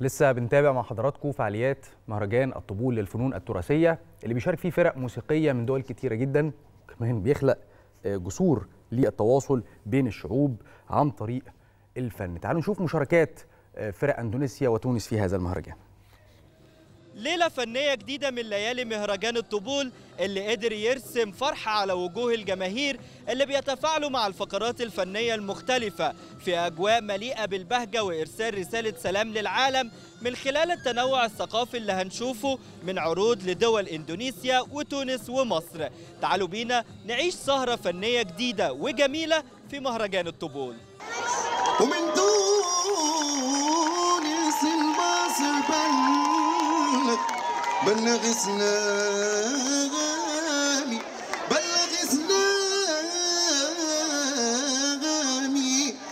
لسه بنتابع مع حضراتكم فعاليات مهرجان الطبول للفنون التراثيه اللي بيشارك فيه فرق موسيقيه من دول كتيره جدا كمان بيخلق جسور للتواصل بين الشعوب عن طريق الفن تعالوا نشوف مشاركات فرق اندونيسيا وتونس في هذا المهرجان ليلة فنية جديدة من ليالي مهرجان الطبول اللي قدر يرسم فرحة على وجوه الجماهير اللي بيتفاعلوا مع الفقرات الفنية المختلفة في أجواء مليئة بالبهجة وإرسال رسالة سلام للعالم من خلال التنوع الثقافي اللي هنشوفه من عروض لدول إندونيسيا وتونس ومصر تعالوا بينا نعيش سهرة فنية جديدة وجميلة في مهرجان الطبول ومن تونس المصر بلغ بلغ اسلامي بلغ اسلامي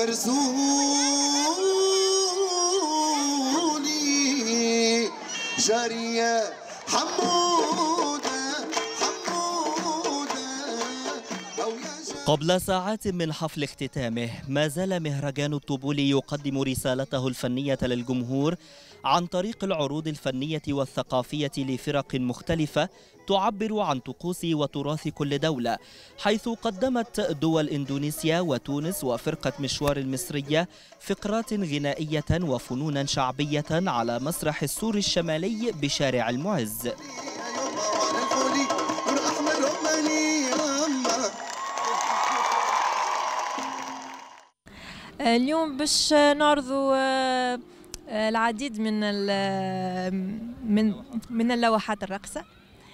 ومرسولي جارية حمودة حمودة أو يا قبل ساعات من حفل اختتامه ما زال مهرجان الطبول يقدم رسالته الفنية للجمهور عن طريق العروض الفنية والثقافية لفرق مختلفة تعبر عن طقوس وتراث كل دولة حيث قدمت دول إندونيسيا وتونس وفرقة مشوار المصرية فقرات غنائية وفنونا شعبية على مسرح السور الشمالي بشارع المعز الفولي نور أحمر رماني يما اليوم باش نعرضوا آه، آه، العديد من ال- من من اللوحات الرقصة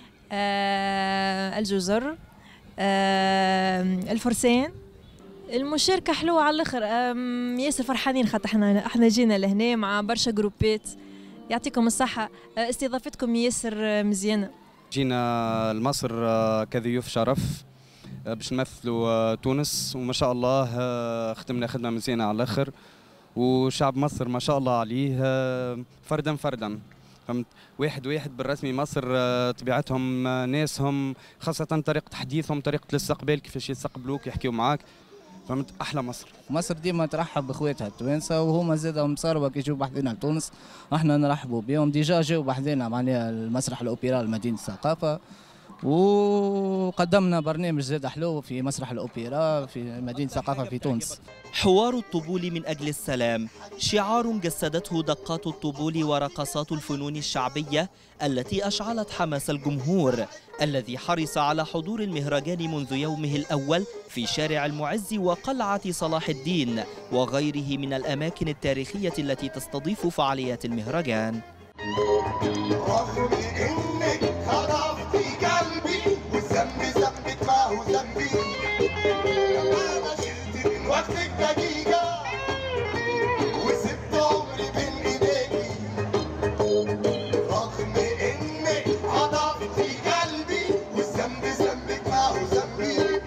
آه، الجزر آه، الفرسان المشاركة حلوة على الآخر آم، ياسر فرحانين خاطر احنا احنا جينا لهنا مع برشا جروبات يعطيكم الصحة آه، استضافتكم ياسر آه، مزيانة جينا لمصر آه، كضيوف شرف آه، باش نمثلوا آه، تونس وما شاء الله آه، خدمنا خدمه مزيانه على الاخر وشعب مصر ما شاء الله عليه آه، فردا فردا فهمت واحد واحد بالرسمي مصر آه، طبيعتهم آه، ناسهم خاصة طريقة حديثهم طريقة الاستقبال كيفاش يستقبلوك يحكيوا معاك فهمت أحلى مصر مصر ديما ترحب باخواتها التوانسه وهما زادهم صاروا كي يجوا بحذنا لتونس احنا نرحبوا بهم ديجا جاوا بحذنا معناها المسرح الاوبرا لمدينه الثقافه وقدمنا برنامج زاد حلو في مسرح الاوبرا في مدينه الثقافه في تونس حوار الطبول من أجل السلام شعار جسدته دقات الطبول ورقصات الفنون الشعبية التي أشعلت حماس الجمهور الذي حرص على حضور المهرجان منذ يومه الأول في شارع المعز وقلعة صلاح الدين وغيره من الأماكن التاريخية التي تستضيف فعاليات المهرجان رغم انك خربتي قلبي والذنب ذنبك ما هو ذنبي لما ما شلت من وقتك دقيقة وسبت عمري بين ايديكي رغم انك خطفتي قلبي والذنب ذنبك ما هو ذنبي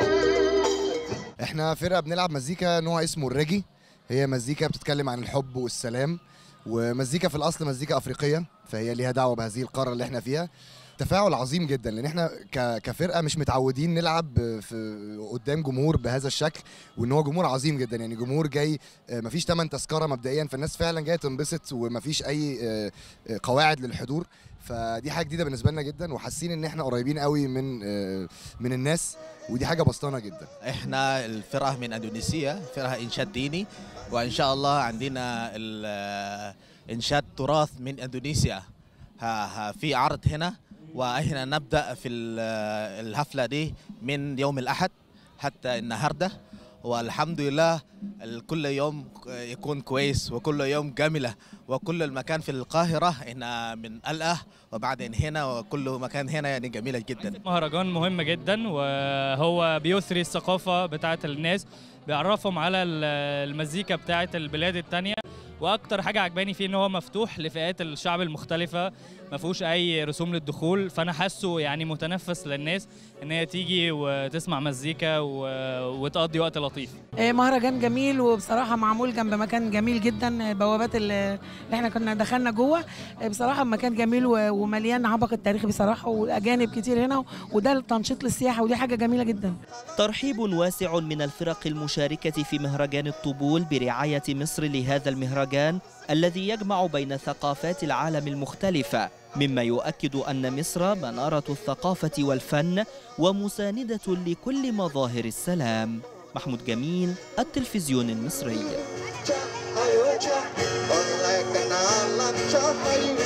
احنا فرقه بنلعب مزيكا نوع اسمه الريجي هي مزيكا بتتكلم عن الحب والسلام ومزيكا في الاصل مزيكا افريقيه فهي ليها دعوه بهذه القاره اللي احنا فيها تفاعل عظيم جدا لان احنا ك- كفرقه مش متعودين نلعب في قدام جمهور بهذا الشكل وان هو جمهور عظيم جدا يعني جمهور جاي آه، مفيش تمن تذكره مبدئيا فالناس فعلا جايه تنبسط ومفيش اي آه، آه، قواعد للحضور فدي حاجه جديده بالنسبه لنا جدا وحاسين ان احنا قريبين قوي من آه، من الناس ودي حاجه بسطانه جدا احنا الفرقه من اندونيسيا فرقه انشاد ديني وان شاء الله عندنا ال- انشاد تراث من اندونيسيا ها ها في عرض هنا واحنا نبدا في ال- الحفله دي من يوم الاحد حتى النهارده والحمد لله ال- كل يوم يكون كويس وكل يوم جميله وكل المكان في القاهره هنا من الأه وبعدين هنا وكل مكان هنا يعني جميله جدا مهرجان مهم جدا وهو بيثري الثقافة بتاعة الناس بيعرفهم على ال- المزيكا بتاعة البلاد التانية واكتر حاجة عجباني فيه ان هو مفتوح لفئات الشعب المختلفة ما فيهوش اي رسوم للدخول فانا حاسه يعني متنفس للناس ان هي تيجي وتسمع مزيكا و- وتقضي وقت لطيف آه، مهرجان جميل وبصراحه معمول جنب مكان جميل جدا البوابات اللي اللي احنا كنا دخلنا جوه آه، بصراحه مكان جميل و- ومليان عبق التاريخ بصراحه والاجانب كتير هنا وده التنشيط للسياحه ودي حاجه جميله جدا ترحيب واسع من الفرق المشاركة في مهرجان الطبول برعاية مصر لهذا المهرجان المهرجان الذي يجمع بين ثقافات العالم المختلفة مما يؤكد أن مصر منارة الثقافة والفن ومساندة لكل مظاهر السلام محمود جميل التلفزيون المصري ayo cah oleh kenalan cah ayo